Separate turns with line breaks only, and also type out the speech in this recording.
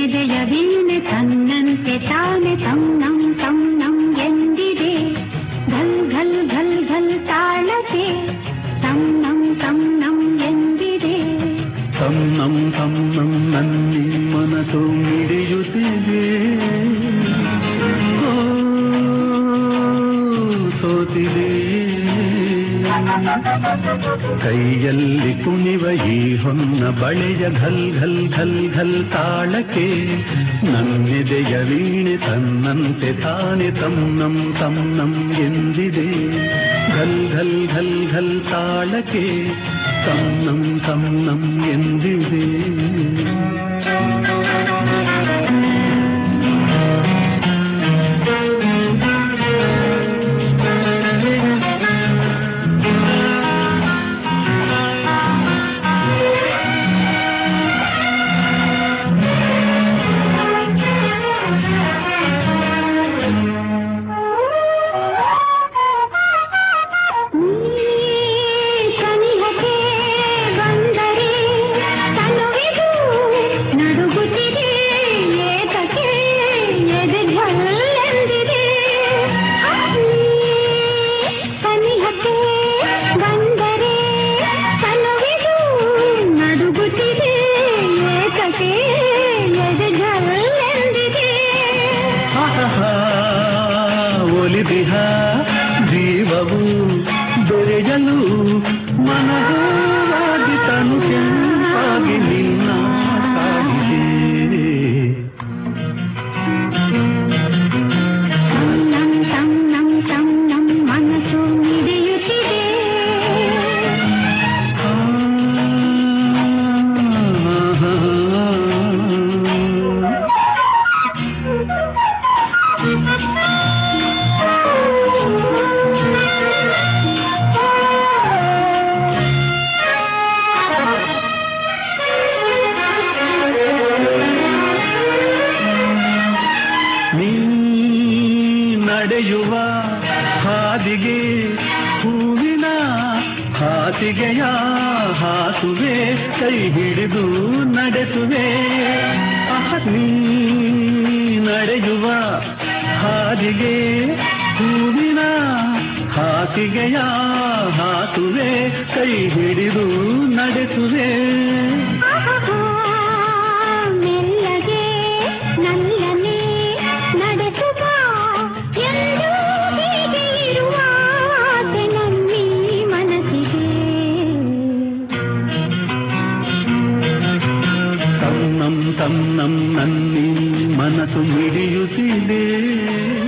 ನನ್ನೆದೆಯ ವೀಣೆ ತನ್ನಂತೆ ತಾನೆ ತನ್ನಂ ತನ್ನಂ ಎಂದಿದೆ ಘಲ್ ಘಲ್ ಘಲ್ ಘಲ್ ತಾಳತೆ ತನ್ನಂ ತನ್ನಂ ಎಂದಿದೆ
ತನ್ನಂ ತನ್ನಂ ನನ್ನಿ ಮನಸ್ಸು ಮಿಡಿಯುತ್ತಿದೆ ಓ, ಸೋತಿದೆ ಕೈಯಲ್ಲಿ ಕುಣಿವ ಈ ಹೊನ್ನ ಬಳೆಯ ಘಲ್ ಘಲ್ ಘಲ್ ಘಲ್ ತಾಳಕ್ಕೆ ನನ್ನೆದೆಯ ವೀಣೆ ತನ್ನಂತೆ ತಾನೆ ತನ್ನಂ ತನ್ನಂ ಎಂದಿದೆ ಘಲ್ ಘಲ್ ಘಲ್ ಘಲ್ ತಾಳಕ್ಕೆ ತನ್ನಂ ತನ್ನಂ ಎಂದಿದೆ
ಸನಿಹಕ್ಕೆ ಬಂದರೆ ತನುವಿದು ನಡುಗುತ್ತಿದೆ ಏತಕ್ಕೆ ಎದೆ ಝಲ್ಲೆಂದಿದೆ ಸನಿಹಕ್ಕೆ ಬಂದರೆ ತನುವಿದು ನಡುಗುತ್ತಿದೆ ಏತಕ್ಕೆ ಎದೆ ಝಲ್ಲೆಂದಿದೆ
ಆಹಾ, ಒಲಿದಿಹ ಜೀವವು ದೊರೆಯಲು ಮನವಾಗಿ ತನು ಕೆಂಪಾಗಿ ನಿನ್ನ ಸಾಗಿದೆ
ತನ್ನಂ ತನ್ನಂ ತನ್ನಂ ಮನಸ್ಸು ಮಿಡಿಯುತ್ತಿದೆ
ನೀ ನಡೆಯುವ ಹಾದಿಗೆ ಹೂವಿನ ಹಾಸಿಗೆಯ ಹಾಸುವೆ ಕೈ ಹಿಡಿದು ನಡೆಸುವೆ ಅಹ, ನೀ ನಡೆಯುವ ಹಾದಿಗೆ ಹೂವಿನ ಹಾಸಿಗೆಯ ಹಾಸುವೆ ಕೈ ಹಿಡಿದು ನಡೆಸುವೆ
ಆಹಾ, ಮೆಲ್ಲಗೆ ನಲ್ಲನೆ ನಡೆಸುವ ಎಂದು ಹೀಗೆ ಇರುವ ಆಸೆ ನನ್ನೀ ಮನಸ್ಸಿಗೆ
ತನ್ನಂ ತನ್ನಂ ನನ್ನಿ ಮನಸ್ಸು ಮಿಡಿಯುತ್ತಿದೆ